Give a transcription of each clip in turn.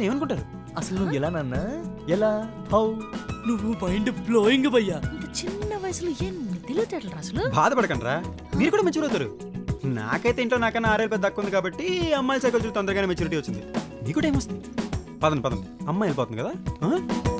చూస్తే ఏమనుకుంటారు అసలు నువ్వు ఎలా నాన్న ఎలా హౌ నువ్వు మైండ్ బ్లోయింగ్ భయ్యా ఇంత చిన్న వయసులో ఎన్ని తెలివితేటలు అసలు బాధపడకండ్రా మీరు కూడా మెచ్యూర్ అవుతారు నాకైతే ఇంట్లో నాకన్నా ఆరేళ్ళు పెద్ద దక్కుంది కాబట్టి అమ్మాయి సైకిల్ చూసి తొందరగానే మెచ్యూరిటీ వచ్చింది నీకు టైం వస్తుంది పదండి పదండి అమ్మాయి వెళ్ళిపోతుంది కదా ఆ?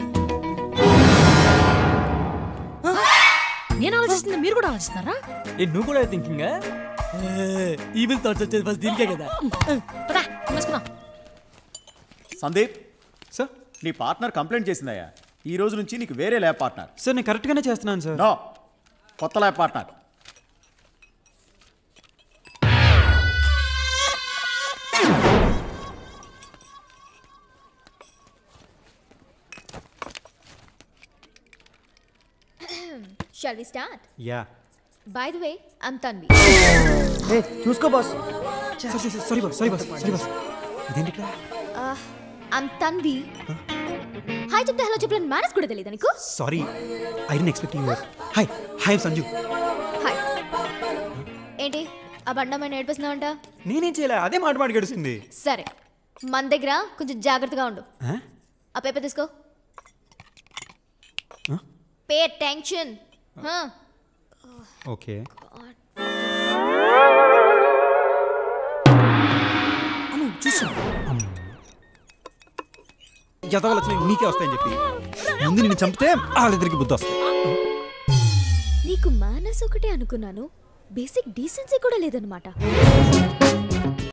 నేను ఆలోచిస్తుంది మీరు కూడా ఆలోచిస్తున్నారా ఏ నువ్వు కూడా థింకింగ్ ఈవిల్ థాట్స్ వచ్చేది ఫస్ట్ దీనికే కదా పదా వేసుకుందాం సందీప్ సార్ నీ పార్ట్నర్ కంప్లైంట్ చేసిందయ్యా ఈ రోజు నుంచి నీకు వేరే ల్యాబ్ పార్ట్నర్ సార్ నేను కరెక్ట్గానే చేస్తున్నాను సార్ నో కొత్త lab partner Shall we start? Yeah By the way, I'm Tanvi. చూసుకో boss sorry boss sorry boss sorry boss ఇదేంటి ఇక్కడ Uh, I'm Tanvi. హాయ్ చెప్తే హలో చెప్పలేని మేనేజ్ కూడా తెలియదా నీకు sorry I didn't expect you hi hi Sanju hi ఏంటి ఆ బండమైన ఏడిపిస్తున్నావంట నేనేం చేయలే అదే మాట మాట గడుస్తుంది సరే మన దగ్గర కొంచెం జాగ్రత్తగా ఉండు ఆ? ఆ పేపర్ తీసుకో పే టెన్షన్ ఓకే జతవలు వచ్చినాయి నీకే వస్తాయని చెప్పి ముందు నిన్ను చంపితే వాళ్ళిద్దరికి బుద్ధి వస్తాయి నీకు మేనస్ ఒకటే అనుకున్నాను బేసిక్ డీసెన్సీ కూడా లేదనమాట